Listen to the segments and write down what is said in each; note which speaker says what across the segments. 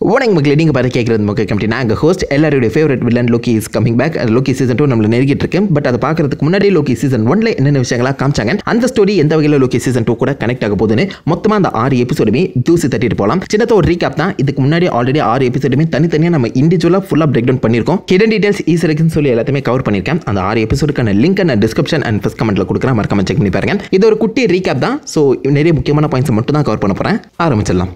Speaker 1: வணக்கம் மக்களே நீங்கள் பார்த்து கேட்குறது மக்கள் கம்பெனி நாங்கள் ஹோஸ்ட் எல்லாருடைய favourite villain Loki is coming back Loki season two நம்மள நெருங்கிட்டு இருக்கேன் பட் அதை பார்க்கறதுக்கு முன்னாடி லோக்கி சீசன் ஒன்ல என்னென்ன விஷயங்களா காமிச்சாங்க அந்த ஸ்டோரி எந்த வகையில் லோக்கி சீசன் டூ கூட கனெக்ட் ஆக போகுதுன்னு மொத்தமாக அந்த ஆறு எபிசோடுமே தூசி தட்டிட்டு போகலாம் சின்னதாக ஒரு ரீகாப் தான் இதுக்கு முன்னாடி ஆல்ரெடி ஆறு எபிசோடுமே தனித்தனியாக நம்ம இண்டிவிஜுவலாக ஃபுல்லாக பிரேக் டவுன் பண்ணியிருக்கோம் ஹிடன் டீடைல்ஸ் ஈஸிருக்குன்னு சொல்லி எல்லாத்தையுமே கவர் பண்ணியிருக்கேன் அந்த ஆறு எபிசோடுக்கான லிங்க் நான் டிஸ்கிரிப்ஷன் அண்ட் ஃபஸ்ட் கமெண்ட்டில் கொடுக்குறேன் மறக்காம செக் பண்ணி பாருங்க இது ஒரு குட்டி ரீகாப் தான் ஸோ நிறைய முக்கியமான பாயிண்ட்ஸ் மட்டும் தான் கவர் பண்ண போகிறேன் ஆரம்பிச்சிடலாம்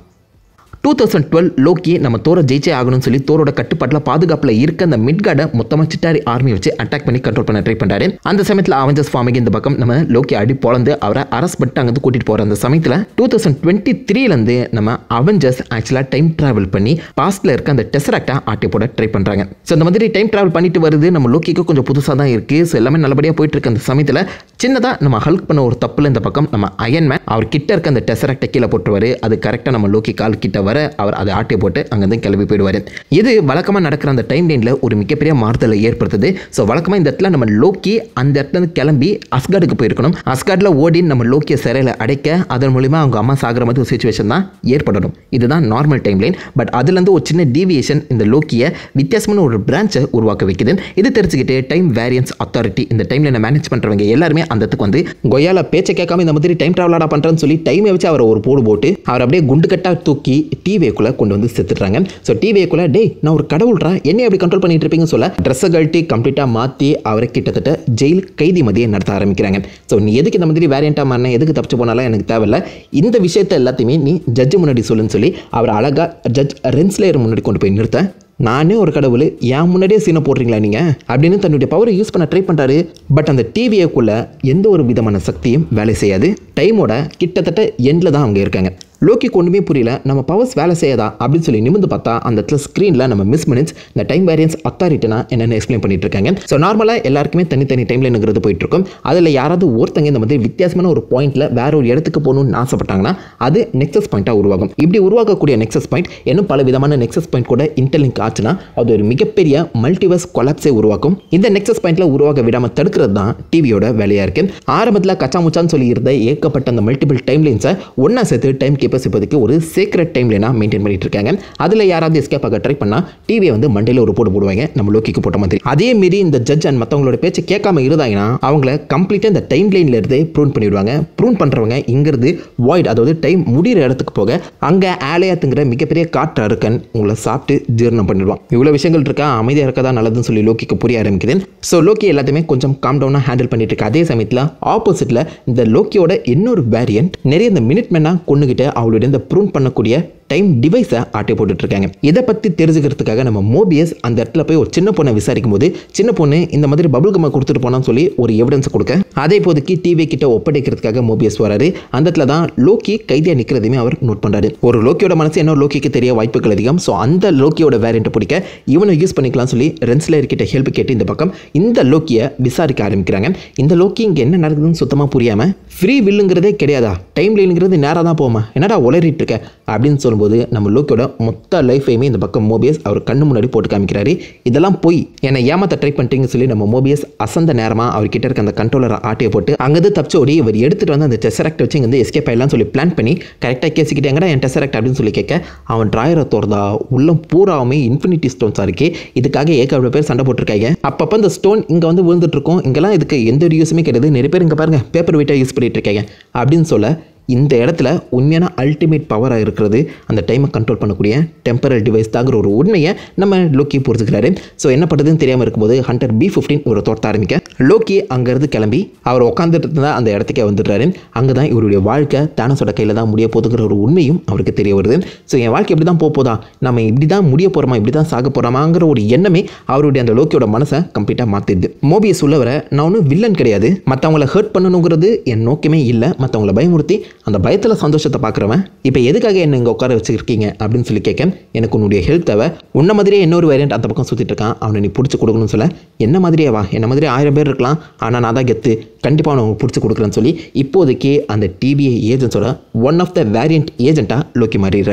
Speaker 1: டூ தௌசண்ட் டுவெல் லோக்கி நம்ம தோரை ஜெயிச்சே ஆகணும்னு சொல்லி தோரோட கட்டுப்பாட்டில் பாதுகாப்பில் இருக்க அந்த மிட்கார்டை மொத்தமாக சிட்டாரி ஆர்மி வச்சு அட்டாக் பண்ணி கண்ட்ரோல் பண்ண ட்ரை பண்ணுறாரு அந்த சமயத்தில் அவஞ்சஸ் ஃபார்மிங் இந்த பக்கம் நம்ம லோக்கி அடி பொழந்து அவரை அரஸ்ட் பண்ணிட்டு அங்கே கூட்டிகிட்டு போகிற அந்த சமயத்தில் டூ தௌசண்ட் டுவெண்ட்டி த்ரீலேருந்து நம்ம அவெஞ்சர்ஸ் ஆக்சுவலாக டைம் ட்ராவல் பண்ணி பாஸ்ட்டில் இருக்க அந்த டெசராக்டை ஆட்டி போட ட்ரை பண்ணுறாங்க ஸோ இந்த மாதிரி டைம் ட்ராவல் பண்ணிட்டு வருது நம்ம லோக்கிக்கு கொஞ்சம் புதுசாக தான் இருக்குது ஸோ எல்லாமே நல்லபடியாக போயிட்டு இருக்க அந்த சமயத்தில் சின்னதாக நம்ம ஹல்க் பண்ண ஒரு தப்பில் இந்த பக்கம் நம்ம அயன்மேன் அவர் கிட்ட இருக்க அந்த டெசராக்டை கீழே போட்டுருவாரு அது கரெக்டாக நம்ம லோக்கி கால் கிட்ட வர அவர் அதை ஆட்டி போட்டு அங்கேருந்து கிளம்பி போயிடுவார் இது வழக்கமாக நடக்கிற அந்த டைம் லைனில் ஒரு மிகப்பெரிய மாறுதலை ஏற்படுத்துது ஸோ வழக்கமாக இந்த இடத்துல நம்ம லோக்கி அந்த இடத்துல இருந்து கிளம்பி அஸ்கார்டுக்கு போயிருக்கணும் அஸ்கார்டில் ஓடி நம்ம லோக்கியை சிறையில் அடைக்க அதன் மூலிமா அவங்க அம்மா சாகிற மாதிரி ஒரு சுச்சுவேஷன் தான் ஏற்படணும் இதுதான் நார்மல் டைம் லைன் பட் அதுலேருந்து ஒரு சின்ன டீவியேஷன் இந்த லோக்கியை வித்தியாசமான ஒரு பிரான்ச்சை உருவாக்க வைக்குது இது தெரிஞ்சுக்கிட்டு டைம் வேரியன்ஸ் அத்தாரிட்டி இந்த டைம் லைனை மேனேஜ் பண்ணுறவங்க எல்லாருமே அந்த இடத்துக்கு வந்து கொய்யால பேச்சை கேட்காம இந்த மாதிரி டைம் ட்ராவலாடா பண்ணுறேன்னு சொல்லி டைமை வச்சு அவரை ஒரு போடு போட்டு அவர் அப்படியே குண்டு கட்டா தூக்கி டிவிக்குள்ளே கொண்டு வந்து செத்துட்றாங்க ஸோ டிவிக்குள்ளே டேய் நான் ஒரு கடவுள்றா என்ன எப்படி கண்ட்ரோல் பண்ணிட்டு இருப்பீங்கன்னு சொல்ல ட்ரெஸ்ஸை கழட்டி கம்ப்ளீட்டாக மாற்றி அவரை கிட்டத்தட்ட ஜெயில் கைதி மதியை நடத்த ஆரம்பிக்கிறாங்க ஸோ நீ எதுக்கு இந்த மாதிரி வேரியண்ட்டாக மாறின எதுக்கு தப்பிச்சு போனாலும் எனக்கு தேவையில்ல இந்த விஷயத்தை எல்லாத்தையுமே நீ ஜட்ஜு முன்னாடி சொல்லுன்னு சொல்லி அவர் அழகாக ஜட்ஜ் ரென்ஸ்லேயர் முன்னாடி கொண்டு போய் நிறுத்த நானே ஒரு கடவுள் என் முன்னாடியே சீனை போடுறீங்களா நீங்கள் அப்படின்னு தன்னுடைய பவரை யூஸ் பண்ண ட்ரை பண்ணுறாரு பட் அந்த டிவியக்குள்ளே எந்த ஒரு விதமான சக்தியும் வேலை செய்யாது டைமோட கிட்டத்தட்ட எண்டில் தான் அவங்க இருக்காங்க லோக்கிக்கு ஒன்றுமே புரியல நம்ம பவர்ஸ் வேலை செய்யாதா அப்படின்னு சொல்லி நிமிந்து பார்த்தா அந்த இடத்துல ஸ்க்ரீனில் நம்ம மிஸ் மினிட்ஸ் இந்த டைம் வேரியன்ஸ் அத்தாரிட்டினா என்னென்னு எக்ஸ்பிளைன் பண்ணிட்டு இருக்காங்க ஸோ நார்மலாக எல்லாருக்குமே தனித்தனி டைம் லைனுங்கிறது போயிட்டு இருக்கும் அதில் யாராவது ஒருத்தங்க இந்த மாதிரி வித்தியாசமான ஒரு பாயிண்ட்டில் வேற ஒரு இடத்துக்கு போகணும்னு ஆசைப்பட்டாங்கன்னா அது நெக்ஸஸ் பாயிண்ட்டாக உருவாகும் இப்படி உருவாக்கக்கூடிய நெக்ஸஸ் பாயிண்ட் இன்னும் பல விதமான நெக்ஸஸ் பாயிண்ட் கூட இன்டர்லிங்க் ஆச்சுன்னா அது ஒரு மிகப்பெரிய மல்டிவர்ஸ் கொலாப்ஸை உருவாக்கும் இந்த நெக்ஸஸ் பாயிண்ட்டில் உருவாக விடாமல் தடுக்கிறது தான் டிவியோட வேலையாக இருக்கு ஆரம்பத்தில் கச்சா முச்சான்னு சொல்லி இருந்த ஏற்கப்பட்ட அந்த மல்டிபிள் டைம் லைன்ஸை ஒன்றா சேர்த்து டைம் கீப்பர்ஸ் இப்போதைக்கு ஒரு சீக்ரெட் டைம் லைனாக மெயின்டைன் பண்ணிட்டு இருக்காங்க அதில் யாராவது எஸ்கேப் ஆக ட்ரை பண்ணால் டிவியை வந்து மண்டையில் ஒரு போட்டு போடுவாங்க நம்ம லோக்கிக்கு போட்ட மாதிரி அதே மாரி இந்த ஜட்ஜ் அண்ட் மற்றவங்களோட பேச்சை கேட்காம இருந்தாங்கன்னா அவங்கள கம்ப்ளீட்டாக இந்த டைம் லைன்ல இருந்தே ப்ரூன் பண்ணிவிடுவாங்க ப்ரூன் பண்ணுறவங்க இங்கிருந்து வாய்ட் அதாவது டைம் முடிகிற இடத்துக்கு போக அங்கே ஆலயத்துங்கிற மிகப்பெரிய காற்று அறுக்கன் உங்களை சாப்பிட்டு ஜீரணம் பண்ணிடுவான் இவ்வளோ விஷயங்கள் இருக்கா அமைதியாக இருக்கதா நல்லதுன்னு சொல்லி லோக்கிக்கு புரிய ஆரம்பிக்குது ஸோ லோக்கி எல்லாத்தையுமே கொஞ்சம் காம் டவுனாக ஹேண்டில் பண்ணிட்டு இருக்கு அதே சமயத்தில் ஆப்போசிட்டில் இந்த லோக்கியோட இன்னொரு வேரியன்ட் நிறைய இந்த மினிட் மேனாக கொண்டுகிட்டு அவளுடைய இந்த ப்ரூன் பண்ணக்கூடிய டைம் டிவைஸை ஆட்டி போட்டுட்டு இருக்காங்க இதை பற்றி தெரிஞ்சுக்கிறதுக்காக நம்ம மோபியஸ் அந்த இடத்துல போய் ஒரு சின்ன பொண்ணை விசாரிக்கும் போது சின்ன பொண்ணு இந்த மாதிரி பபுள் கம்மை கொடுத்துட்டு போனான்னு சொல்லி ஒரு எவிடன்ஸ் கொடுக்க அதே இப்போதைக்கு டிவி கிட்ட ஒப்படைக்கிறதுக்காக மோபியஸ் வராரு அந்த இடத்துல தான் லோக்கி கைதியாக நிற்கிறதையுமே அவர் நோட் பண்ணுறாரு ஒரு லோக்கியோட மனசு இன்னொரு லோக்கிக்கு தெரிய வாய்ப்புகள் அதிகம் ஸோ அந்த லோக்கியோட வேரியண்ட்டை பிடிக்க இவனை யூஸ் பண்ணிக்கலாம் சொல்லி ரென்ஸ்லேயர் கிட்ட ஹெல்ப் கேட்டு இந்த பக்கம் இந்த லோக்கியை விசாரிக்க ஆரம்பிக்கிறாங்க இந்த லோக்கி இங்கே என்ன நடக்குதுன்னு சுத்தமாக புரியாமல் ஃப்ரீ வில்லுங்கிறதே கிடையாதா டைம் லைனுங்கிறது நேராக தான் போமா என்னடா உளறிட்டு இருக்க அப்படின்னு சொல்லும்போது நம்ம லோக்கியோட மொத்த லைஃபையுமே இந்த பக்கம் மோபியஸ் அவர் கண்ணு முன்னாடி போட்டு காமிக்கிறாரு இதெல்லாம் போய் என்னை ஏமாத்த ட்ரை பண்ணிட்டீங்கன்னு சொல்லி நம்ம மோபியஸ் அசந்த நேரமாக அவர்கிட்ட இருக்க அந்த கண்ட்ரோலரை ஆட்டியை போட்டு அங்கேருந்து தப்பிச்சு ஓடி இவர் எடுத்துகிட்டு வந்து அந்த டெசராக்ட் வச்சு இங்கே எஸ்கேப் ஆயிடலாம் சொல்லி பிளான் பண்ணி கரெக்டாக கேசிக்கிட்டு எங்கடா என் டெசராக்ட் அப்படின்னு சொல்லி கேட்க அவன் ட்ராயரை தோறதா உள்ளம் பூராவுமே இன்ஃபினிட்டி ஸ்டோன்ஸாக இருக்கு இதுக்காக ஏகப்பட்ட பேர் சண்டை போட்டிருக்காங்க அப்பப்போ இந்த ஸ்டோன் இங்கே வந்து விழுந்துட்டு இருக்கும் இங்கெல்லாம் இதுக்கு எந்த ஒரு யூஸுமே கிடையாது நிறைய பேர் இங்கே பாருங்க பேப்பர் வெயிட்டாக யூஸ் பண்ணிட்டு இருக்காங்க அப்படின்னு சொல்ல இந்த இடத்துல உண்மையான அல்டிமேட் பவராக இருக்கிறது அந்த டைமை கண்ட்ரோல் பண்ணக்கூடிய டெம்பரல் டிவைஸ் தாங்கிற ஒரு உண்மையை நம்ம லோக்கி புரிஞ்சுக்கிறாரு ஸோ என்ன பண்ணுறதுன்னு தெரியாமல் இருக்கும்போது ஹண்டர் பி ஃபிஃப்டீன் ஒரு தோட்ட ஆரம்பிக்க லோக்கி அங்கேருந்து கிளம்பி அவர் உட்காந்துட்டு இருந்தால் அந்த இடத்துக்கே வந்துடுறாரு அங்கே தான் இவருடைய வாழ்க்கை தானஸோட கையில் தான் முடிய போதுங்கிற ஒரு உண்மையும் அவருக்கு தெரிய வருது ஸோ என் வாழ்க்கை இப்படி தான் போக போதா நம்ம இப்படி தான் முடிய போகிறோமா இப்படி தான் சாக போகிறோமாங்கிற ஒரு எண்ணமே அவருடைய அந்த லோக்கியோட மனசை கம்ப்ளீட்டாக மாற்றிடுது மோபியஸ் உள்ள வர நான் ஒன்றும் வில்லன் கிடையாது மற்றவங்கள ஹர்ட் பண்ணணுங்கிறது என் நோக்கமே இல்லை மற்றவங்கள பயமுறுத்தி அந்த பயத்தில் சந்தோஷத்தை பார்க்குறவன் இப்போ எதுக்காக என்ன இங்கே உட்கார வச்சுருக்கீங்க அப்படின்னு சொல்லி கேட்க எனக்கு உன்னுடைய ஹெல்த் தேவை உன்ன மாதிரியே இன்னொரு வேரியண்ட் அந்த பக்கம் சுற்றிட்டு இருக்கான் அவனை நீ பிடிச்சி கொடுக்கணும்னு சொல்ல என்ன மாதிரியே வா என்ன மாதிரி ஆயிரம் பேர் இருக்கலாம் ஆனால் நான் தான் கெத்து கண்டிப்பாக அவனை உங்களுக்கு பிடிச்சி கொடுக்குறேன்னு சொல்லி இப்போதைக்கு அந்த டிபிஐ ஏஜென்ட்ஸோட ஒன் ஆஃப் த வேரியண்ட் ஏஜென்ட்டாக லோக்கி மாறிடுறாரு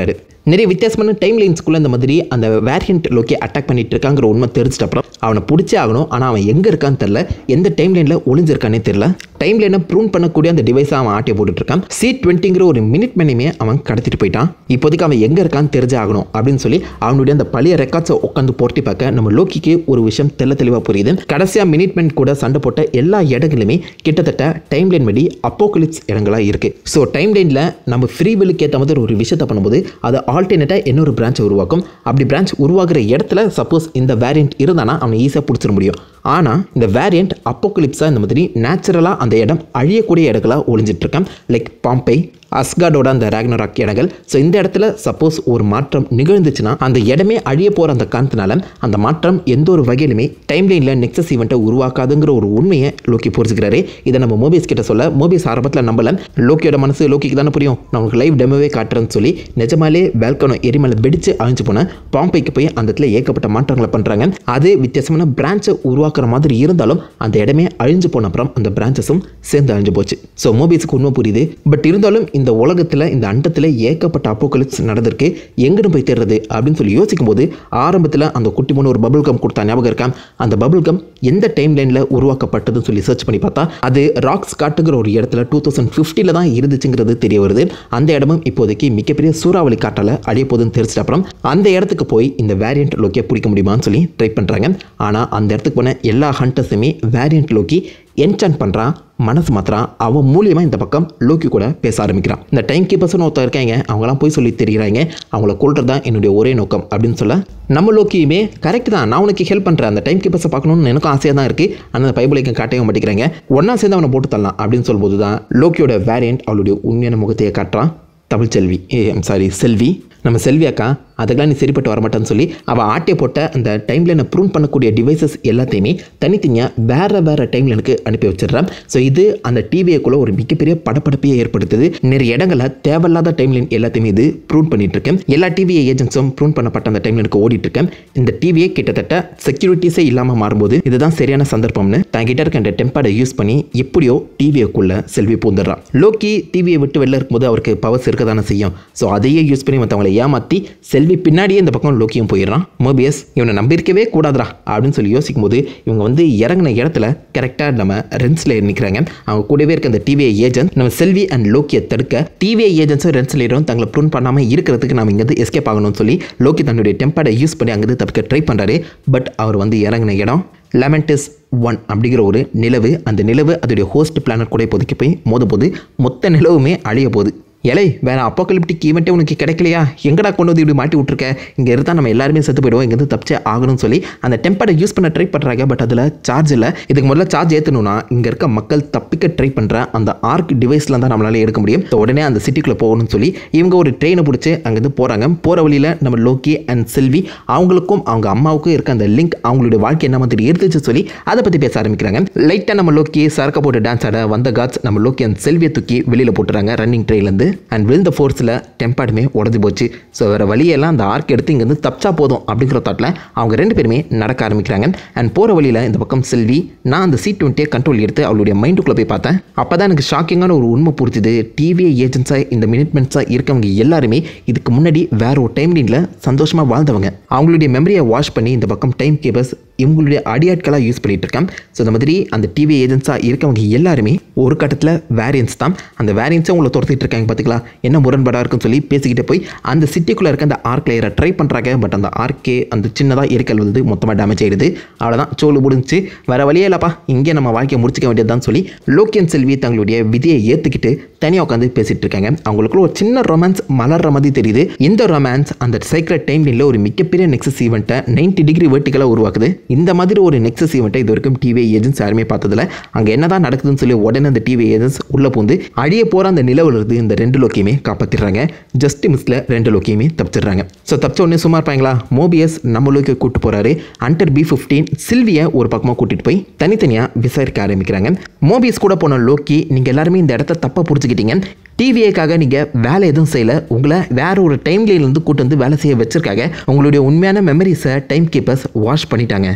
Speaker 1: நிறைய வித்தியாசமான டைம் லைன்ஸ்குள்ளே இந்த மாதிரி அந்த வேரியண்ட் லோக்கி அட்டாக் பண்ணிட்டு இருக்காங்கிற உண்மை தெரிஞ்சிட்ட அப்புறம் அவனை பிடிச்சே ஆகணும் ஆனால் அவன் எங்கே இருக்கான்னு தெரில எந்த டைம் லைனில் ஒளிஞ்சிருக்கானே தெரில டைம் லைனை ப்ரூன் பண்ணக்கூடிய அந்த டிவைஸை அவன் ஆட்டிய போட்டுட்டு இருக்கான் சி டுவெண்ட்டிங்கிற ஒரு மினிட் மணியுமே அவன் கடத்திட்டு போயிட்டான் இப்போதைக்கு அவன் எங்கே இருக்கான்னு தெரிஞ்சே ஆகணும் அப்படின்னு சொல்லி அவனுடைய அந்த பழைய ரெக்கார்ட்ஸை உட்காந்து போட்டி பார்க்க நம்ம லோக்கிக்கு ஒரு விஷயம் தெல்ல தெளிவாக புரியுது கடைசியாக மினிட் மேன் கூட சண்டை போட்ட எல்லா இடங்களுமே கிட்டத்தட்ட டைம் லைன் படி அப்போகலிப்ஸ் இடங்களாக இருக்குது ஸோ டைம் லைனில் நம்ம ஃப்ரீ வில்லுக்கு ஏற்ற மாதிரி ஒரு விஷயத்தை பண்ணும்போது அது ஆல்டர்னேட்டாக இன்னொரு பிரான்ச்சை உருவாக்கும் அப்படி பிரான்ச் உருவாகிற இடத்துல சப்போஸ் இந்த வேரியண்ட் இருந்தானா அவனை ஈஸியாக பிடிச்சிட முடியும் ஆனால் இந்த வேரியண்ட் அப்போகலிப்ஸாக இந்த மாதிரி நேச்சுரலாக அந்த இடம் அழியக்கூடிய இடங்களாக ஒளிஞ்சிட்டு இருக்கான் லைக் பாம்பை அஸ்கார்டோட அந்த ரேக்னராக் இடங்கள் ஸோ இந்த இடத்துல சப்போஸ் ஒரு மாற்றம் நிகழ்ந்துச்சுன்னா அந்த இடமே அழிய போகிற அந்த காரணத்தினால அந்த மாற்றம் எந்த ஒரு வகையிலுமே டைம் லைனில் நெக்ஸஸ் ஈவெண்ட்டை உருவாக்காதுங்கிற ஒரு உண்மையை லோக்கி புரிஞ்சுக்கிறாரு இதை நம்ம மோபிஸ் கிட்ட சொல்ல மோபிஸ் ஆரம்பத்தில் நம்பல லோக்கியோட மனசு லோக்கிக்கு தானே புரியும் நான் உங்களுக்கு லைவ் டெமோவே காட்டுறேன்னு சொல்லி நிஜமாலே வேல்கனோ எரிமலை வெடிச்சு அழிஞ்சு போன பாம்பைக்கு போய் அந்த இடத்துல ஏகப்பட்ட மாற்றங்களை பண்ணுறாங்க அது வித்தியாசமான பிரான்ச்சை உருவாக்குற மாதிரி இருந்தாலும் அந்த இடமே அழிஞ்சு போன அப்புறம் அந்த பிரான்ச்சஸும் சேர்ந்து அழிஞ்சு போச்சு ஸோ மோபிஸுக்கு உண்மை புரியுது பட் இருந்தாலும் இந்த உலகத்தில் இந்த அண்டத்தில் ஏகப்பட்ட அப்போகலிப்ஸ் நடந்திருக்கு எங்கன்னு போய் தேடுறது அப்படின்னு சொல்லி யோசிக்கும் போது ஆரம்பத்தில் அந்த குட்டி பொண்ணு ஒரு பபுள் கம் கொடுத்தா ஞாபகம் இருக்கா அந்த பபுள் கம் எந்த டைம் லைனில் உருவாக்கப்பட்டதுன்னு சொல்லி சர்ச் பண்ணி பார்த்தா அது ராக்ஸ் காட்டுங்கிற ஒரு இடத்துல டூ தௌசண்ட் ஃபிஃப்டியில் தான் இருந்துச்சுங்கிறது தெரிய வருது அந்த இடமும் இப்போதைக்கு மிகப்பெரிய சூறாவளி காட்டால் அழிய போகுதுன்னு தெரிஞ்சிட்ட அப்புறம் அந்த இடத்துக்கு போய் இந்த வேரியண்ட் லோக்கியை பிடிக்க முடியுமான்னு சொல்லி ட்ரை பண்ணுறாங்க ஆனால் அந்த இடத்துக்கு போன எல்லா ஹண்டர்ஸுமே வேரியண்ட் லோக்கி என்சான் பண்ணுறான் மனசு மாத்திரான் அவன் மூலியமாக இந்த பக்கம் லோக்கி கூட பேச ஆரம்பிக்கிறான் இந்த டைம் கீப்பர்ஸ்னு ஒருத்தர் இருக்காங்க அவங்களாம் போய் சொல்லி தெரிகிறாங்க அவங்கள கொள்றது தான் என்னுடைய ஒரே நோக்கம் அப்படின்னு சொல்ல நம்ம லோக்கியுமே கரெக்ட் தான் நான் உனக்கு ஹெல்ப் பண்ணுறேன் அந்த டைம் கீப்பர்ஸை பார்க்கணும்னு எனக்கும் ஆசையாக தான் இருக்குது ஆனால் அந்த பைபிளைக்கும் காட்டவும் மாட்டேங்கிறாங்க ஒன்றா சேர்ந்து அவனை போட்டு தரலாம் அப்படின்னு சொல்லும்போது தான் லோக்கியோட வேரியண்ட் அவளுடைய உண்மையான முகத்தையே காட்டுறான் தமிழ் செல்வி ஏ சாரி செல்வி நம்ம செல்வி அக்கா அதுக்கெல்லாம் நீ சரிப்பட்டு வரமாட்டான்னு சொல்லி அவள் ஆட்டிய போட்ட அந்த டைம் லைனை ப்ரூன் பண்ணக்கூடிய டிவைசஸ் எல்லாத்தையுமே தனித்தனியாக வேறு வேறு டைம் லைனுக்கு அனுப்பி வச்சிடுறான் ஸோ இது அந்த டிவிஏக்குள்ளே ஒரு மிகப்பெரிய படப்படப்பையை ஏற்படுத்துது நிறைய இடங்களில் தேவையில்லாத டைம் லைன் எல்லாத்தையுமே இது ப்ரூன் பண்ணிட்டு இருக்கேன் எல்லா டிவிஏ ஏஜென்ட்ஸும் ப்ரூன் பண்ணப்பட்ட அந்த டைம் லைனுக்கு ஓடிட்டு இருக்கேன் இந்த டிவியே கிட்டத்தட்ட செக்யூரிட்டிஸே இல்லாமல் மாறும்போது இதுதான் சரியான சந்தர்ப்பம்னு தங்கிட்ட இருக்க அந்த டெம்பரை யூஸ் பண்ணி எப்படியோ டிவிஏக்குள்ள செல்வி பூந்துடுறான் லோக்கி டிவியை விட்டு வெளில இருக்கும்போது அவருக்கு பவர்ஸ் இருக்க தானே செய்யும் ஸோ அதையே யூஸ் பண்ணி மற்றவங்களை ஏமாற்றி செல்வி பின்னாடியே இந்த பக்கம் லோக்கியும் போயிடுறான் மோபியஸ் இவனை நம்பியிருக்கவே கூடாதுடா அப்படின்னு சொல்லி யோசிக்கும் போது இவங்க வந்து இறங்கின இடத்துல கரெக்டாக நம்ம ரென்ஸில் நிற்கிறாங்க அவங்க கூடவே இருக்க அந்த டிவிஐ ஏஜென்ட் நம்ம செல்வி அண்ட் லோக்கியை தடுக்க டிவிஐ ஏஜென்ட்ஸும் ரென்ஸ்லேரும் தங்களை ப்ரூன் பண்ணாமல் இருக்கிறதுக்கு நம்ம இங்கேருந்து எஸ்கேப் ஆகணும்னு சொல்லி லோக்கி தன்னுடைய டெம்பரை யூஸ் பண்ணி அங்கேருந்து தப்பிக்க ட்ரை பண்ணுறாரு பட் அவர் வந்து இறங்கின இடம் லெமன்டிஸ் ஒன் அப்படிங்கிற ஒரு நிலவு அந்த நிலவு அதோடைய ஹோஸ்ட் பிளானட் கூட இப்போதைக்கு போய் மோத போது மொத்த நிலவுமே அழிய போகுது ஏலே வேற அப்போகலிப்டிக் ஈவெண்ட்டே உனக்கு கிடைக்கலையா எங்கடா கொண்டு வந்து இப்படி மாட்டி விட்ருக்க இங்கே இருந்தால் நம்ம எல்லாருமே செத்து போயிடுவோம் இங்கேருந்து தப்பிச்சே ஆகணும்னு சொல்லி அந்த டெம்பரை யூஸ் பண்ண ட்ரை பண்ணுறாங்க பட் அதில் சார்ஜ் இல்லை இதுக்கு முதல்ல சார்ஜ் ஏற்றணும்னா இங்கே இருக்க மக்கள் தப்பிக்க ட்ரை பண்ணுற அந்த ஆர்க் டிவைஸில் தான் நம்மளால எடுக்க முடியும் So, உடனே அந்த சிட்டிக்குள்ளே போகணும்னு சொல்லி இவங்க ஒரு ட்ரெயினை பிடிச்சி அங்கேருந்து போகிறாங்க போகிற வழியில் நம்ம லோக்கி அண்ட் செல்வி அவங்களுக்கும் அவங்க அம்மாவுக்கும் இருக்க அந்த லிங்க் அவங்களுடைய வாழ்க்கை என்ன மாதிரி இருந்துச்சு சொல்லி அதை பற்றி பேச ஆரம்பிக்கிறாங்க லைட்டாக நம்ம லோக்கி சரக்க போட்டு டான்ஸ் ஆட வந்த காட்ஸ் நம்ம லோக்கி அண்ட் செல்வியை தூக்கி வெளியில் போட்டுறாங்க ரன்னிங் ட்ரெயிலேருந்து அண்ட் விழுந்த ஃபோர்ஸில் டெம்பாடுமே உடஞ்சி போச்சு ஸோ வேறு வழியெல்லாம் அந்த ஆர்க் எடுத்து இங்கேருந்து தப்பிச்சா போதும் அப்படிங்கிற தாட்டில் அவங்க ரெண்டு பேருமே நடக்க ஆரம்பிக்கிறாங்க அண்ட் போகிற வழியில் இந்த பக்கம் செல்வி நான் அந்த சி டுவெண்ட்டியை கண்ட்ரோல் எடுத்து அவளுடைய மைண்டுக்குள்ளே போய் பார்த்தேன் அப்போ தான் எனக்கு ஷாக்கிங்கான ஒரு உண்மை புரிஞ்சுது டிவி ஏஜென்ட்ஸாக இந்த மினிட்மெண்ட்ஸாக இருக்கவங்க எல்லாருமே இதுக்கு முன்னாடி வேற ஒரு டைம் லைனில் சந்தோஷமாக வாழ்ந்தவங்க அவங்களுடைய மெமரியை வாஷ் பண்ணி இந்த பக்கம் டைம் கேபர்ஸ் இவங்களுடைய அடியாட்களாக யூஸ் பண்ணிட்டு இருக்கேன் ஸோ இந்த மாதிரி அந்த டிவி ஏஜென்ட்ஸாக இருக்கவங்க எல்லாருமே ஒரு கட்டத்தில் வேரியன்ஸ் தான் அந்த வேரியன்ஸை உங்களை துரத்திட்டு இருக்காங்க பார்த்துக்கலாம் என்ன முரண்பாடாக இருக்குன்னு சொல்லி பேசிக்கிட்டு போய் அந்த சிட்டிக்குள்ளே இருக்க அந்த ஆர்க் லேயரை ட்ரை பண்ணுறாங்க பட் அந்த ஆர்க்கே அந்த சின்னதாக இருக்கல் வந்து மொத்தமாக டேமேஜ் ஆயிடுது அவ்வளோதான் சோழு முடிஞ்சு வேற வழியே இல்லைப்பா இங்கே நம்ம வாழ்க்கையை முடிச்சிக்க வேண்டியதுதான் சொல்லி லோக்கியன் செல்வி தங்களுடைய விதியை ஏற்றுக்கிட்டு தனியாக உட்காந்து பேசிட்டு இருக்காங்க அவங்களுக்குள்ள ஒரு சின்ன ரொமான்ஸ் மலர்ற மாதிரி தெரியுது இந்த ரொமான்ஸ் அந்த சைக்கிள் டைம்ல ஒரு மிகப்பெரிய நெக்ஸஸ் ஈவெண்ட்டை நைன்டி டிகிரி வெர்டிக்கலாக உருவாக்குது இந்த மாதிரி ஒரு நெக்ஸஸ் ஈவெண்ட்டை இது வரைக்கும் டிவி ஏஜென்ட்ஸ் யாருமே பார்த்ததில்ல அங்கே என்னதான் நடக்குதுன்னு சொல்லி உடனே அந்த டிவி ஏஜென்ட்ஸ் உள்ளே பூந்து அழிய போகிற அந்த நிலவுல இருந்து இந்த ரெண்டு லோக்கியுமே காப்பாற்றிடுறாங்க ஜஸ்ட் மிஸ்ல ரெண்டு லோக்கியுமே தப்பிச்சிடுறாங்க ஸோ தப்பிச்ச உடனே சும்மா இருப்பாங்களா மோபியஸ் நம்ம லோக்கி கூட்டு போறாரு அண்டர் பி ஃபிஃப்டீன் சில்வியை ஒரு பக்கமாக கூட்டிட்டு போய் தனித்தனியாக விசாரிக்க ஆரம்பிக்கிறாங்க மோபியஸ் கூட போன லோக்கி நீங்கள் எல்லாருமே இந்த இடத்த தப்பாக புரிஞ்சுக்கிட்டீங்க டிவிஏக்காக நீங்கள் வேலை எதுவும் செய்யல உங்களை வேற ஒரு டைம் லைன்லேருந்து கூட்டு வந்து வேலை செய்ய வச்சிருக்காங்க உங்களுடைய உண்மையான மெமரிஸை டைம் கீப்பர்ஸ் வாஷ் பண்ணிட்டாங்க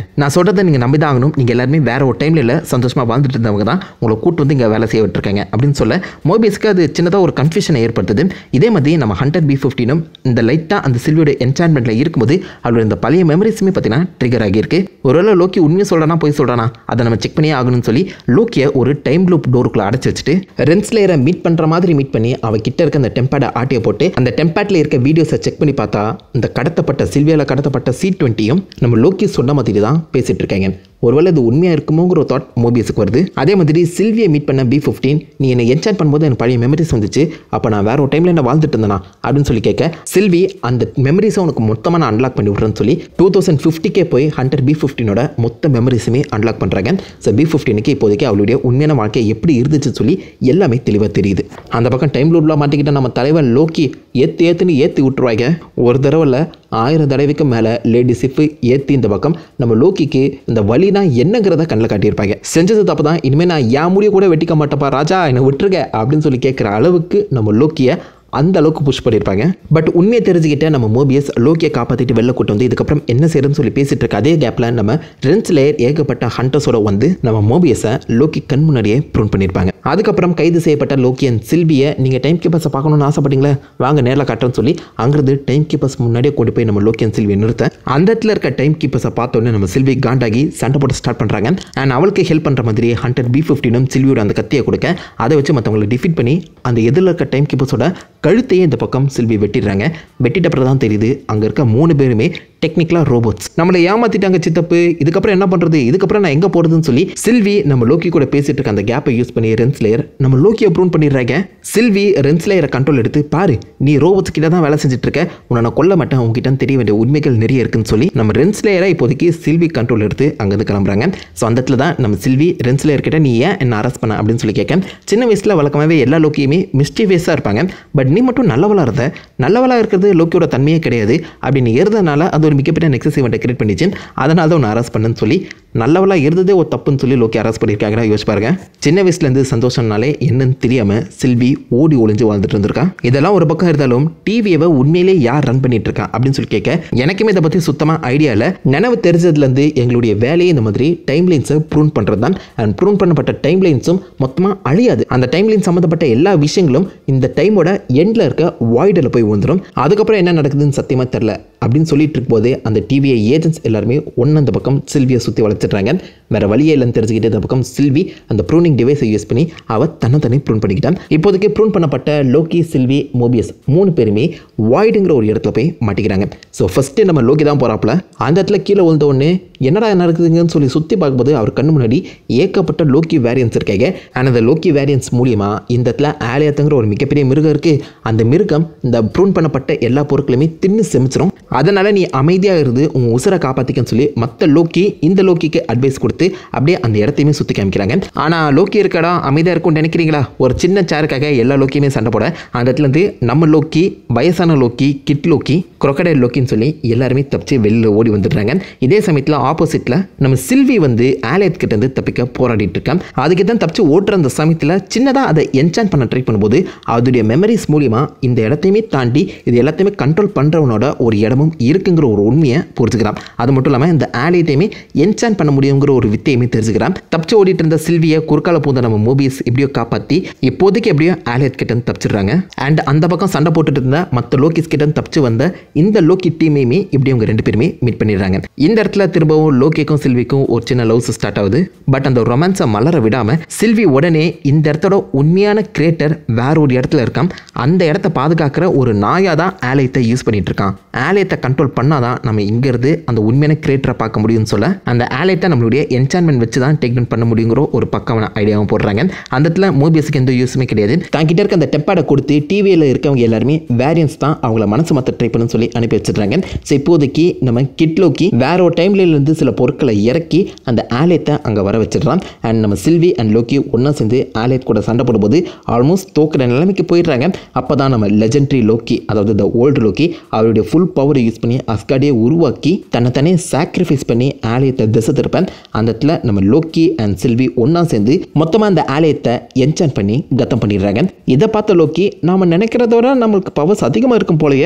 Speaker 1: நான் சொல்கிறத நீங்கள் நம்பி தான் ஆகணும் நீங்கள் எல்லாருமே வேற ஒரு டைமில் இல்லை சந்தோஷமாக வாழ்ந்துட்டு இருந்தவங்க தான் உங்களை கூட்டு வந்து இங்கே வேலை செய்ய விட்டுருக்காங்க அப்படின்னு சொல்ல மோபியஸ்க்கு அது சின்னதாக ஒரு கன்ஃபியூஷனை ஏற்படுத்துது இதே மாதிரி நம்ம ஹண்டர் பி ஃபிஃப்டினும் இந்த லைட்டாக அந்த சில்வியோட என்சான்மெண்ட்டில் இருக்கும்போது அவரோட இந்த பழைய மெமரிஸுமே பார்த்தீங்கன்னா ட்ரிகர் ஆகியிருக்கு ஒருவேளை லோக்கி உண்மையை சொல்கிறானா போய் சொல்கிறானா அதை நம்ம செக் பண்ணியே ஆகணும்னு சொல்லி லோக்கியை ஒரு டைம் லூப் டோருக்குள்ள அடைச்சி வச்சுட்டு ரென்ஸ்லேயரை மீட் பண்ணுற மாதிரி மீட் பண்ணி அவ கிட்ட இருக்க அந்த டெம்பேடை ஆட்டியை போட்டு அந்த டெம்பேட்ல இருக்க வீடியோஸை செக் பண்ணி பார்த்தா இந்த கடத்தப்பட்ட சில்வியாவில் கடத்தப்பட்ட சி டுவெண்ட்டியும் நம்ம லோக்கி சொன்ன மாதிரி தான் பேசிட்டு இருக்காங்க ஒருவேளை இது உண்மையாக இருக்குமோங்கிற ஒரு தாட் மோபியஸுக்கு வருது அதே மாதிரி சில்வியை மீட் பண்ண பி ஃபிஃப்டீன் நீ என்னை என்சான் பண்ணும்போது எனக்கு பழைய மெமரிஸ் வந்துச்சு அப்போ நான் வேற ஒரு டைமில் என்ன வாழ்ந்துட்டு இருந்தேனா அப்படின்னு சொல்லி கேட்க சில்வி அந்த மெமரிஸை உனக்கு மொத்தமாக நான் அன்லாக் பண்ணி விட்றேன்னு சொல்லி டூ தௌசண்ட் ஃபிஃப்டிக்கே போய் ஹண்டர் பி ஃபிஃப்டினோட மொத்த மெமரிஸுமே அன்லாக் பண்ணுறாங்க ஸோ பி ஃபிஃப்டீனுக்கு இப்போதைக்கு அவளுடைய உண்மையான வாழ்க்கை எப்படி இருந்துச்சுன்னு சொல்லி எல்லாமே தெளிவாக தெரியுது அந்த பக்கம் டைம் லூப்ல மாட்டிக்கிட்ட நம்ம தலைவன் லோக்கி ஏற்று ஏற்றுன்னு ஏற்றி விட்டுருவாங்க ஒரு தடவை இல்ல, ஆயிரம் தடவைக்கு மேலே லேடி சிஃப் ஏற்றி இந்த பக்கம் நம்ம லோக்கிக்கு இந்த வலினா என்னங்கிறத கண்ணில் காட்டியிருப்பாங்க செஞ்சது தப்பு தான் இனிமேல் நான் என் முடிய கூட வெட்டிக்க மாட்டேப்பா ராஜா என்னை விட்டுருங்க அப்படின்னு சொல்லி கேட்குற அளவுக்கு நம்ம லோக்கியை அந்த அளவுக்கு புஷ் பண்ணியிருப்பாங்க பட் உண்மையை தெரிஞ்சுக்கிட்ட நம்ம மோபியஸ் லோக்கியை காப்பாற்றிட்டு வெளில கூட்டு வந்து இதுக்கப்புறம் என்ன செய்யறதுன்னு சொல்லி பேசிட்டு இருக்க அதே கேப்பில் நம்ம ரென்ஸ் லேயர் ஏகப்பட்ட ஹண்டர்ஸோட வந்து நம்ம மோபியஸை லோக்கி கண் முன்னாடியே ப்ரூன் பண்ணியிருப்பாங்க அதுக்கப்புறம் கைது செய்யப்பட்ட லோக்கி அண்ட் சில்வியை நீங்கள் டைம் கீப்பர்ஸை பார்க்கணும்னு ஆசைப்பட்டீங்களா வாங்க நேரில் காட்டுறேன்னு சொல்லி அங்கிருந்து டைம் கீப்பர்ஸ் முன்னாடியே கொண்டு போய் நம்ம லோக்கி அண்ட் சில்வியை நிறுத்த அந்த இடத்துல இருக்க டைம் கீப்பர்ஸை பார்த்தோன்னே நம்ம சில்வி காண்டாகி சண்டை போட்டு ஸ்டார்ட் பண்ணுறாங்க அண்ட் அவளுக்கு ஹெல்ப் பண்ணுற மாதிரி ஹண்டர் பி ஃபிஃப்டினும் சில்வியோட அந்த கத்தியை கொடுக்க அதை வச்சு மற்றவங்களை டிஃபீட் பண்ணி அந்த எதிரில் இருக்க டைம் கீப்பர்ஸோட கழுத்தையே இந்த பக்கம் சில்வி வெட்டிடுறாங்க வெட்டிட்ட அப்புறம் தான் தெரியுது அங்கே இருக்க மூணு பேருமே டெக்னிக்கலாக ரோபோட்ஸ் நம்மளை ஏமாத்திட்டாங்க சித்தப்பு இதுக்கப்புறம் என்ன பண்ணுறது இதுக்கப்புறம் நான் எங்கே போகிறதுன்னு சொல்லி சில்வி நம்ம லோக்கி கூட பேசிட்டு இருக்க அந்த கேப்பை யூஸ் பண்ணி ரென்ஸ்லேயர் நம்ம லோக்கியை ப்ரூன் பண்ணிடுறாங்க சில்வி ரென்ஸ்லேயரை கண்ட்ரோல் எடுத்து பாரு நீ ரோபோட்ஸ் கிட்ட தான் வேலை செஞ்சுட்டு இருக்க உன்னை நான் கொல்ல மாட்டேன் உங்ககிட்ட தெரிய வேண்டிய உண்மைகள் நிறைய இருக்குன்னு சொல்லி நம்ம ரென்ஸ்லேயரை இப்போதைக்கு சில்வி கண்ட்ரோல் எடுத்து அங்கேருந்து கிளம்புறாங்க ஸோ அந்த இடத்துல தான் நம்ம சில்வி ரென்ஸ்லேயர் கிட்ட நீ ஏன் என்ன அரெஸ்ட் பண்ண அப்படின்னு சொல்லி கேட்க சின்ன வயசில் வழக்கமாகவே எல்லா லோக்கியுமே மிஸ்டீவியஸாக இருப்பாங்க பட் நீ மட்டும் நல்லவளாக இருந்த நல்லவளாக இருக்கிறது லோக்கியோட தன்மையே கிடையாது அப்படின்னு இருந்தனால அது ஒரு மிகப்பெரிய நெக்ஸஸ் இவெண்ட்டை கிரியேட் பண்ணிச்சு அதனால தான் உன்னை அரெஸ்ட் பண்ணுன்னு சொல்லி நல்லவளாக இருந்ததே ஒரு தப்புன்னு சொல்லி லோக்கி அரெஸ்ட் பண்ணியிருக்காங்க யோசிச்சு பாருங்க சின்ன வயசுலேருந்து சந்தோஷம்னாலே என்னன்னு தெரியாமல் சில்வி ஓடி ஒளிஞ்சு வாழ்ந்துட்டு இருந்திருக்கான் இதெல்லாம் ஒரு பக்கம் இருந்தாலும் டிவியை உண்மையிலே யார் ரன் பண்ணிட்டு இருக்கா அப்படின்னு சொல்லி கேட்க எனக்குமே இதை பற்றி சுத்தமாக ஐடியா இல்லை நினைவு தெரிஞ்சதுலேருந்து எங்களுடைய வேலையே இந்த மாதிரி டைம் லைன்ஸை ப்ரூன் பண்ணுறது தான் அண்ட் ப்ரூன் பண்ணப்பட்ட டைம் லைன்ஸும் மொத்தமாக அழியாது அந்த டைம் லைன் சம்மந்தப்பட்ட எல்லா விஷயங்களும் இந்த டைமோட எண்டில் இருக்க வாய்டில் போய் வந்துடும் அதுக்கப்புறம் என்ன நடக்குதுன்னு சத்தியமாக தெரில அப்படின்னு சொல்லிட்டு இருக்கும்போதே அந்த டிவியை ஏஜென்ட்ஸ் எல்லாருமே ஒன்று அந்த பக்கம் சில்வியை சுற்றி வளர்த்துட்றாங்க வேற வழியே இல்லைன்னு தெரிஞ்சுக்கிட்டு இந்த பக்கம் சில்வி அந்த ப்ரூனிங் டிவைஸை யூஸ் பண்ணி அவ தன்னை தனி ப்ரூன் பண்ணிக்கிட்டான் இப்போதைக்கு ப்ரூன் பண்ணப்பட்ட லோக்கி சில்வி மோபியஸ் மூணு பேருமே வாய்டுங்கிற ஒரு இடத்துல போய் மாட்டிக்கிறாங்க ஸோ ஃபஸ்ட்டு நம்ம லோக்கி தான் போகிறாப்புல அந்த இடத்துல கீழே விழுந்த உடனே என்னடா நடக்குதுங்கன்னு சொல்லி சுற்றி பார்க்கும்போது அவர் கண்ணு முன்னாடி ஏகப்பட்ட லோக்கி வேரியன்ஸ் இருக்காங்க அண்ட் அந்த லோக்கி வேரியன்ஸ் மூலியமாக இந்த இடத்துல ஆலியாத்துங்கிற ஒரு மிகப்பெரிய மிருகம் இருக்குது அந்த மிருகம் இந்த ப்ரூன் பண்ணப்பட்ட எல்லா பொருட்களையுமே தின்னு செமிச்சிரும் அதனால நீ அமைதியாக இருந்து உன் உசுரை காப்பாற்றிக்கன்னு சொல்லி மற்ற லோக்கி இந்த லோக்கிக்கு அட்வைஸ் கொடுத்து அப்படியே அந்த இடத்தையுமே சுற்றி காமிக்கிறாங்க ஆனால் லோக்கி இருக்கடா அமைதியாக இருக்கும்னு நினைக்கிறீங்களா ஒரு சின்ன சேருக்காக எல்லா லோக்கியுமே சண்டை போட அந்த இடத்துல இருந்து நம்ம லோக்கி வயசான லோக்கி கிட் லோக்கி crocodile லோக்கின்னு சொல்லி எல்லாருமே தப்பிச்சு வெளியில் ஓடி வந்துடுறாங்க இதே சமயத்தில் ஆப்போசிட்டில் நம்ம சில்வி வந்து ஆலயத் கிட்ட இருந்து தப்பிக்க போராடிட்டு இருக்கான் அதுக்கு தான் தப்பிச்சு ஓட்டுற அந்த சமயத்தில் சின்னதாக அதை என்சான் பண்ண ட்ரை பண்ணும்போது அதோடைய மெமரிஸ் மூலிமா இந்த இடத்தையுமே தாண்டி இது எல்லாத்தையுமே கண்ட்ரோல் பண்ணுறவனோட ஒரு இடமும் இருக்குங்கிற ஒரு உண்மையை புரிஞ்சுக்கிறான் அது மட்டும் இல்லாமல் இந்த ஆலயத்தையுமே என்சான் பண்ண முடியுங்கிற ஒரு வித்தையுமே தெரிஞ்சுக்கிறான் தப்பிச்சு ஓடிட்டு இருந்த சில்வியை குறுக்கால பூந்த நம்ம மூவிஸ் எப்படியோ காப்பாற்றி இப்போதைக்கு எப்படியோ ஆலயத் கிட்ட இருந்து தப்பிச்சிடுறாங்க அண்ட் அந்த பக்கம் சண்டை போட்டுட்டு இருந்த மற்ற லோகிஸ் கிட்ட இருந்து தப்பிச்சு வந்த இந்த லோக்கி டீமையுமே இப்படி அவங்க ரெண்டு பேருமே மீட் பண்ணிடுறாங்க இந்த இடத்துல திரும்பவும் லோக்கிக்கும் சில்விக்கும் ஒரு சின்ன லவ்ஸ் ஸ்டார்ட் ஆகுது பட் அந்த ரொமான்ஸை மலர விடாம சில்வி உடனே இந்த இடத்தோட உண்மையான கிரியேட்டர் வேற ஒரு இடத்துல இருக்கான் அந்த இடத்த பாதுகாக்கிற ஒரு நாயா தான் ஆலயத்தை யூஸ் பண்ணிட்டு இருக்கான் ஆலயத்தை கண்ட்ரோல் பண்ணாதான் நம்ம இங்க இருந்து அந்த உண்மையான கிரியேட்டரை பார்க்க முடியும்னு சொல்ல அந்த ஆலயத்தை நம்மளுடைய என்சான்மெண்ட் வச்சு தான் டேக் பண்ண முடியுங்கிற ஒரு பக்கமான ஐடியாவும் போடுறாங்க அந்த இடத்துல மூபியஸுக்கு எந்த யூஸுமே கிடையாது தான் கிட்ட இருக்க அந்த டெப்பாடை கொடுத்து டிவியில் இருக்கவங்க எல்லாருமே வேரியன்ஸ் தான் அவங்கள மனசு மாற்ற ட்ரை பண்ணு சொல்லி அனுப்பி வச்சிடுறாங்க ஸோ இப்போதைக்கு நம்ம கிட்லோக்கி வேற ஒரு டைம்ல இருந்து சில பொருட்களை இறக்கி அந்த ஆலயத்தை அங்கே வர வச்சிடுறான் அண்ட் நம்ம சில்வி அண்ட் லோக்கி ஒன்றா சேர்ந்து ஆலயத் கூட சண்டை போடும்போது ஆல்மோஸ்ட் தோக்குற நிலைமைக்கு போயிடுறாங்க அப்போ தான் நம்ம லெஜெண்டரி லோக்கி அதாவது த ஓல்டு லோக்கி அவருடைய ஃபுல் பவரை யூஸ் பண்ணி அஸ்காடியை உருவாக்கி தன்னை தானே சாக்ரிஃபைஸ் பண்ணி ஆலயத்தை திசை திருப்பேன் அந்த இடத்துல நம்ம லோக்கி அண்ட் சில்வி ஒன்றா சேர்ந்து மொத்தமாக அந்த ஆலயத்தை என்சான் பண்ணி கத்தம் பண்ணிடுறாங்க இதை பார்த்த லோக்கி நாம நினைக்கிறத விட நம்மளுக்கு பவர்ஸ் அதிகமாக இருக்கும் போலயே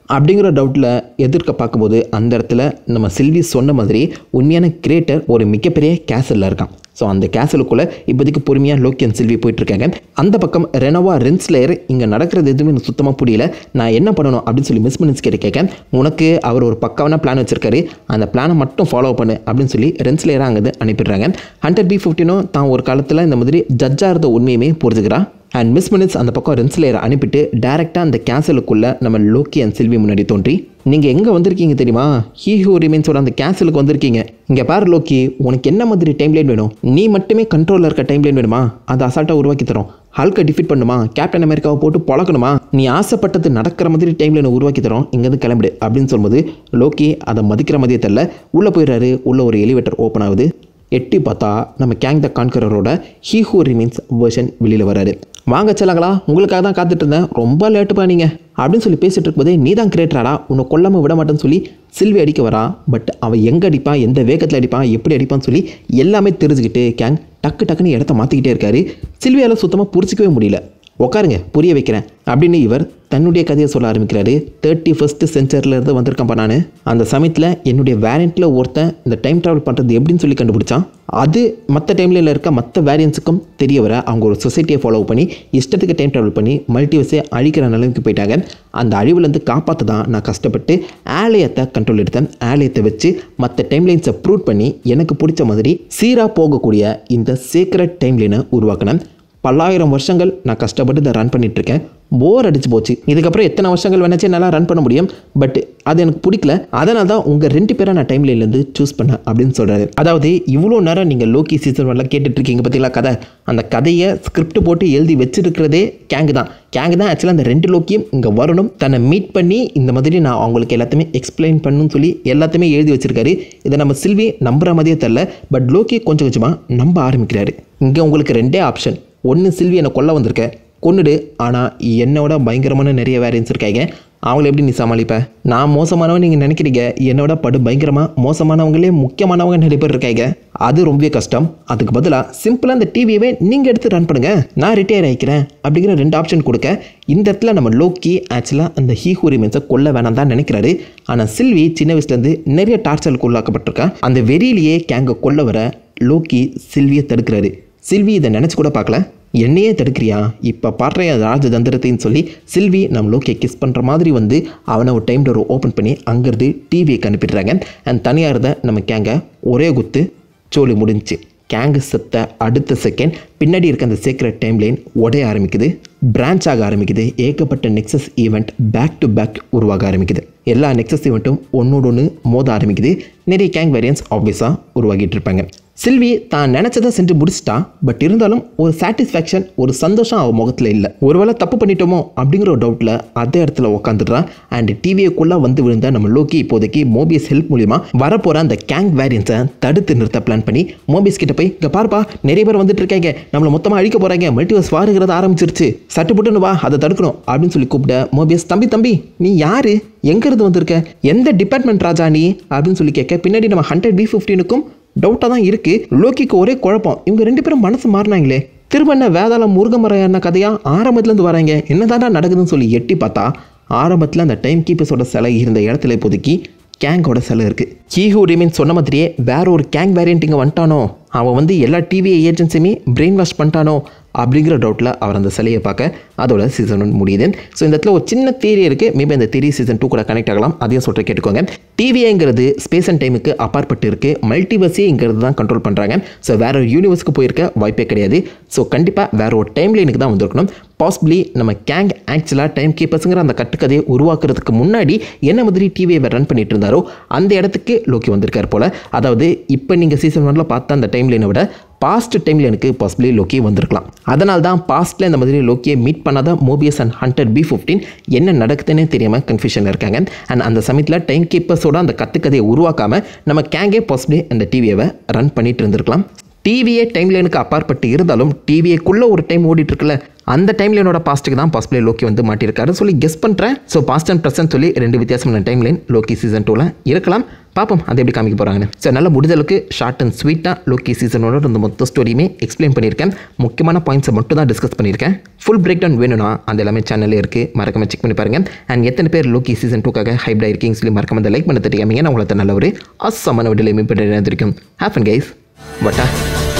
Speaker 1: அப்படிங்கிற டவுட்டில் எதிர்க்க பார்க்கும்போது அந்த இடத்துல நம்ம செல்வி சொன்ன மாதிரி உண்மையான கிரியேட்டர் ஒரு மிகப்பெரிய கேசலில் இருக்கான் ஸோ அந்த கேசலுக்குள்ளே இப்போதைக்கு பொறுமையாக லோக்கி அண்ட் செல்வி போயிட்டுருக்காங்க அந்த பக்கம் ரெனோவா ரென்ஸ்லேயர் இங்கே நடக்கிறது எதுவுமே எனக்கு சுத்தமாக புரியல நான் என்ன பண்ணணும் அப்படின்னு சொல்லி மிஸ் மினிட்ஸ் கிட்ட கேட்க உனக்கு அவர் ஒரு பக்காவான பிளான் வச்சிருக்காரு அந்த பிளானை மட்டும் ஃபாலோ பண்ணு அப்படின்னு சொல்லி ரென்ஸ்லேயராக அங்கே அனுப்பிடுறாங்க ஹண்ட்ரட் பி ஃபிஃப்டினும் தான் ஒரு காலத்தில் இந்த மாதிரி ஜட்ஜாக இருந்த உண்மையுமே புரிஞ்சுக்கிறா அண்ட் மிஸ் மினிட்ஸ் அந்த பக்கம் ரென்ஸ்லேயரை அனுப்பிட்டு டேரெக்டாக அந்த கேசலுக்குள்ளே நம்ம லோக்கி அண்ட் செல்வி முன்னாடி தோன்றி நீங்கள் எங்கே வந்திருக்கீங்க தெரியுமா ஹீ ஹூ ரிமைன்ஸோட அந்த கேசலுக்கு வந்திருக்கீங்க இங்கே பாரு லோக்கி உனக்கு என்ன மாதிரி டைம் லைன் வேணும் நீ மட்டுமே கண்ட்ரோலில் இருக்க டைம் லைன் வேணுமா அதை அசால்ட்டாக உருவாக்கி தரோம் ஹல்கை டிஃபீட் பண்ணுமா கேப்டன் அமெரிக்காவை போட்டு பழக்கணுமா நீ ஆசைப்பட்டது நடக்கிற மாதிரி டைம் லைனை உருவாக்கி தரோம் இங்கேருந்து கிளம்பிடு அப்படின்னு சொல்லும்போது லோக்கி அதை மதிக்கிற மாதிரியே தெரில உள்ளே போயிடுறாரு உள்ளே ஒரு எலிவேட்டர் ஓப்பன் ஆகுது எட்டி பார்த்தா நம்ம கேங் த கான்கரரோட ஹீ ஹூ ரிமீன்ஸ் வெர்ஷன் வெளியில் வராரு வாங்க செல்லாங்களா உங்களுக்காக தான் காத்துட்டு இருந்தேன் ரொம்ப லேட்டு பண்ணீங்க அப்படின்னு சொல்லி பேசிட்டு இருக்கும்போதே நீ தான் கிரேட்டராடா உன்னை கொல்லாமல் விட மாட்டேன்னு சொல்லி சில்வி அடிக்க வரா பட் அவன் எங்கே அடிப்பான் எந்த வேகத்தில் அடிப்பான் எப்படி அடிப்பான்னு சொல்லி எல்லாமே தெரிஞ்சுக்கிட்டு கேங் டக்கு டக்குன்னு இடத்த மாற்றிக்கிட்டே இருக்காரு சில்வியால் சுத்தமாக புரிச்சிக்கவே முடியல உட்காருங்க புரிய வைக்கிறேன் அப்படின்னு இவர் தன்னுடைய கதையை சொல்ல ஆரம்பிக்கிறாரு தேர்ட்டி ஃபஸ்ட்டு சென்ச்சரியிலேருந்து வந்திருக்கேன்ப்பா நான் அந்த சமயத்தில் என்னுடைய வேரியண்ட்டில் ஒருத்தன் இந்த டைம் ட்ராவல் பண்ணுறது எப்படின்னு சொல்லி கண்டுபிடிச்சான் அது மற்ற டைமில் இருக்க மற்ற வேரியன்ஸுக்கும் தெரிய வர அவங்க ஒரு சொசைட்டியை ஃபாலோ பண்ணி இஷ்டத்துக்கு டைம் ட்ராவல் பண்ணி மல்டிவர்ஸை அழிக்கிற நிலைமைக்கு போயிட்டாங்க அந்த அழிவுலேருந்து காப்பாற்ற தான் நான் கஷ்டப்பட்டு ஆலயத்தை கண்ட்ரோல் எடுத்தேன் ஆலயத்தை வச்சு மற்ற டைம்லைன்ஸை ப்ரூவ் பண்ணி எனக்கு பிடிச்ச மாதிரி சீராக போகக்கூடிய இந்த சீக்ரெட் டைம்லைனை உருவாக்கினேன் பல்லாயிரம் வருஷங்கள் நான் கஷ்டப்பட்டு இதை ரன் பண்ணிட்டு இருக்கேன் போர் அடிச்சு போச்சு இதுக்கப்புறம் எத்தனை வருஷங்கள் வேணாச்சும் என்னால் ரன் பண்ண முடியும் பட் அது எனக்கு பிடிக்கல அதனால தான் உங்கள் ரெண்டு பேரை நான் டைம் லைன்லேருந்து சூஸ் பண்ணேன் அப்படின்னு சொல்கிறாரு அதாவது இவ்வளோ நேரம் நீங்கள் லோக்கி சீசன் வரலாம் கேட்டுட்டு இருக்கீங்க பார்த்தீங்களா கதை அந்த கதையை ஸ்கிரிப்ட் போட்டு எழுதி வச்சிருக்கிறதே கேங்கு தான் கேங்கு தான் ஆக்சுவலாக அந்த ரெண்டு லோக்கியும் இங்கே வரணும் தன்னை மீட் பண்ணி இந்த மாதிரி நான் அவங்களுக்கு எல்லாத்தையுமே எக்ஸ்பிளைன் பண்ணணும்னு சொல்லி எல்லாத்தையுமே எழுதி வச்சிருக்காரு இதை நம்ம சில்வி நம்புற மாதிரியே தெரில பட் லோக்கி கொஞ்சம் கொஞ்சமாக நம்ப ஆரம்பிக்கிறாரு இங்கே உங்களுக்கு ரெண்டே ஆப்ஷன் ஒன்று சில்வி என்னை கொல்ல வந்திருக்க கொன்னுடு ஆனால் என்னோட பயங்கரமான நிறைய வேரியன்ஸ் இருக்காங்க அவங்கள எப்படி நீ சமாளிப்ப நான் மோசமானவன் நீங்கள் நினைக்கிறீங்க என்னோட படு பயங்கரமாக மோசமானவங்களே முக்கியமானவங்க நிறைய பேர் இருக்காங்க அது ரொம்பவே கஷ்டம் அதுக்கு பதிலாக சிம்பிளாக அந்த டிவியவே நீங்கள் எடுத்து ரன் பண்ணுங்க நான் ரிட்டையர் ஆகிக்கிறேன் அப்படிங்கிற ரெண்டு ஆப்ஷன் கொடுக்க இந்த இடத்துல நம்ம லோக்கி ஆக்சுவலாக அந்த ஹீஹூ ரிமென்ஸை கொல்ல வேணாம் தான் நினைக்கிறாரு ஆனால் சில்வி சின்ன வயசுலேருந்து நிறைய டார்ச்சருக்கு உள்ளாக்கப்பட்டிருக்கா அந்த வெறியிலேயே கேங்கை கொல்ல வர லோக்கி சில்வியை தடுக்கிறாரு சில்வி இதை நினச்சி கூட பார்க்கல என்னையே தடுக்கிறியா இப்போ பாடுற ராஜதந்திரத்தைன்னு சொல்லி சில்வி நம்ம லோக்கியை கிஸ் பண்ணுற மாதிரி வந்து அவனை ஒரு டைம் டோர் ஓப்பன் பண்ணி அங்கேருந்து டிவியை அனுப்பிடுறாங்க அண்ட் தனியாக இருந்த நம்ம கேங்க ஒரே குத்து சோலி முடிஞ்சுச்சு கேங்கு செத்த அடுத்த செகண்ட் பின்னாடி இருக்க அந்த சீக்ரெட் டைம் லைன் உடைய ஆரம்பிக்குது பிரான்ச் ஆக ஆரம்பிக்குது ஏகப்பட்ட nexus event back to back உருவாக ஆரம்பிக்குது எல்லா நெக்ஸஸ் ஈவெண்ட்டும் ஒன்னோடு ஒன்று மோத ஆரம்பிக்குது நிறைய கேங் வேரியன்ஸ் ஆப்வியஸாக உருவாகிட்டு இருப்பாங்க சில்வி தான் நினச்சதை செஞ்சு முடிச்சிட்டா பட் இருந்தாலும் ஒரு சாட்டிஸ்ஃபேக்ஷன் ஒரு சந்தோஷம் அவள் முகத்தில் இல்லை ஒருவேளை தப்பு பண்ணிட்டோமோ அப்படிங்கிற ஒரு டவுட்டில் அதே இடத்துல உட்காந்துடுறான் அண்ட் டிவிக்குள்ளே வந்து விழுந்த நம்ம லோக்கி இப்போதைக்கு மோபியஸ் ஹெல்ப் மூலிமா வரப்போகிற அந்த கேங் வேரியன்ஸை தடுத்து நிறுத்த பிளான் பண்ணி மோபியஸ் கிட்ட போய் இங்கே பாருப்பா நிறைய பேர் வந்துட்டு இருக்காங்க நம்மளை மொத்தமாக அழிக்க போகிறாங்க மல்டிவர்ஸ் வாருங்கிறது ஆரம்பிச்சிருச்சு சட்டு புட்டுன்னு வா அதை தடுக்கணும் அப்படின்னு சொல்லி கூப்பிட மோபியஸ் தம்பி தம்பி நீ யாரு எங்கேருந்து வந்திருக்க எந்த டிபார்ட்மெண்ட் ராஜா நீ அப்படின்னு சொல்லி கேட்க பின்னாடி நம்ம ஹண்ட்ரட் பி ஃபிஃப்டீனுக்கும் டவுட்டாக தான் இருக்குது லோக்கிக்கு ஒரே குழப்பம் இவங்க ரெண்டு பேரும் மனசு மாறினாங்களே திரும்ப என்ன வேதாளம் முருகமரம் என்ன கதையாக ஆரம்பத்துலேருந்து வராங்க என்னதான்டா நடக்குதுன்னு சொல்லி எட்டி பார்த்தா ஆரம்பத்தில் அந்த டைம் கீப்பர்ஸோட சிலை இருந்த இடத்துல இப்போதைக்கு கேங்கோட சிலை இருக்குது ஹீஹூ ரிமீன் சொன்ன மாதிரியே வேற ஒரு கேங் வேரியன்ட் இங்கே வந்துட்டானோ அவன் வந்து எல்லா டிவி ஏஜென்சியுமே பிரெயின் வாஷ் பண்ணிட்டானோ அப்படிங்கிற டவுட்டில் அவர் அந்த சிலையை பார்க்க அதோட சீசன் ஒன் முடியுது ஸோ இந்த இடத்துல ஒரு சின்ன தேரி இருக்குது மேபி அந்த தேரி சீசன் டூ கூட கனெக்ட் ஆகலாம் அதையும் சொல்லிட்டு கேட்டுக்கோங்க டிவிஏங்கிறது ஸ்பேஸ் அண்ட் டைமுக்கு அப்பாற்பட்டு இருக்குது மல்டிவர்ஸேங்கிறது தான் கண்ட்ரோல் பண்ணுறாங்க ஸோ வேற ஒரு யூனிவர்ஸ்க்கு போயிருக்க வாய்ப்பே கிடையாது ஸோ கண்டிப்பாக வேற ஒரு டைம் லைனுக்கு தான் வந்திருக்கணும் பாசிபிளி நம்ம கேங் ஆக்சுவலாக டைம் கீப்பர்ஸுங்கிற அந்த கட்டுக்கதையை உருவாக்குறதுக்கு முன்னாடி என்ன மாதிரி டிவியை ரன் பண்ணிட்டு இருந்தாரோ அந்த இடத்துக்கு லோக்கி வந்திருக்கார் போல் அதாவது இப்போ நீங்கள் சீசன் ஒன்ல பார்த்த அந்த டைம் லைனை விட பாஸ்ட் டைமில் எனக்கு பாசிபிளி லோக்கி வந்திருக்கலாம் அதனால தான் பாஸ்ட்டில் இந்த மாதிரி லோக்கியை மீட் பண்ணாத Mobius and Hunter B fifteen என்ன நடக்குதுன்னே தெரியாமல் கன்ஃபியூஷனில் இருக்காங்க அண்ட் அந்த சமயத்தில் டைம் கீப்பர்ஸோட அந்த கத்துக்கதையை உருவாக்காமல் நம்ம கேங்கே பாசிபிளி அந்த டிவியை ரன் பண்ணிட்டு இருந்திருக்கலாம் டிவியே டைம் லைனுக்கு அப்பாற்பட்டு இருந்தாலும் டிவியேக்குள்ளே ஒரு டைம் ஓடிட்டு இருக்குல்ல அந்த டைம் லைனோட பாஸ்ட்டுக்கு தான் பாசிபிளி லோக்கி வந்து மாட்டியிருக்காரு சொல்லி கெஸ் பண்ணுறேன் ஸோ பாஸ்ட் அண்ட் ப்ரெசன்ட் சொல்லி ரெண்டு வித்தியாசமான டைம் லைன் லோக்கி சீசன் டூவில் இருக்கலாம் பார்ப்போம் அது எப்படி காமிக்க போகிறாங்கன்னு ஸோ நல்லா முடிஞ்ச அளவுக்கு ஷார்ட் அண்ட் ஸ்வீட்டாக லோக்கி சீசனோட இந்த மொத்த ஸ்டோரியுமே எக்ஸ்பிளைன் பண்ணியிருக்கேன் முக்கியமான பாயிண்ட்ஸை மட்டும் தான் டிஸ்கஸ் பண்ணியிருக்கேேன் ஃபுல் பிரேக் டவுன் வேணும்னா அந்த எல்லாமே சேனலில் இருக்குது மறக்காம செக் பண்ணி பாருங்கள் அண்ட் எத்தனை பேர் லோக்கி சீசன் டூக்காக ஹைப்டாக இருக்கீங்க சொல்லி மறக்காம அந்த லைக் பண்ண தெரியாமீங்க நான் உங்களை நல்ல ஒரு அசமான விடலை மேம்பட்டு இருந்திருக்கும் ஹேப்பன் கைஸ் வட்டா